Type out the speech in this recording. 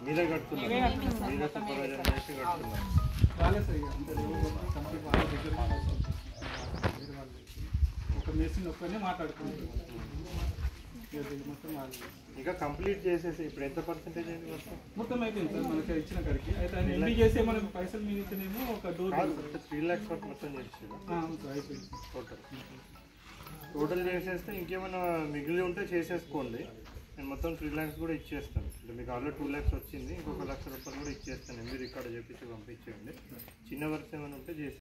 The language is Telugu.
మీరే కడుతున్నారు మీరే సూపర్వైజర్ చేసి కడుతున్నారు వాళ్ళే సార్ ఇక అంత కంప్లీట్ వాళ్ళ దగ్గర వేరే వాళ్ళు ఒక మెషిన్ ఒక్కనే మాట్లాడుకుంటారు ఇక ఇది మొత్తం వాళ్ళు ఇంకా కంప్లీట్ చేసేసి ఇప్పుడు ఎంత పర్సెంటేజ్ అయింది మొత్తం మొత్తం అయిపోయింది సార్ మనకి ఇచ్చిన కాడికి అయితే ఆయన ఎండి చేసే మనకు పైసలు మిగిలితేనేమో ఒక డోర్ కాదు త్రీ ల్యాక్స్ వరకు మొత్తం చేసేది అవును సార్ అయిపోయింది టోటల్ టోటల్ చేసేస్తే ఇంకేమైనా మిగిలి ఉంటే చేసేసుకోండి నేను మొత్తం త్రీ ల్యాక్స్ కూడా ఇచ్చేస్తాను అంటే మీకు ఆల్రెడీ టూ ల్యాక్స్ వచ్చింది ఇంకొక లక్ష రూపాయలు కూడా ఇచ్చేస్తాను ఎంబీ రికార్డ్ చేపించి పంపించేయండి చిన్న వర్క్స్ ఏమైనా ఉంటే చేసి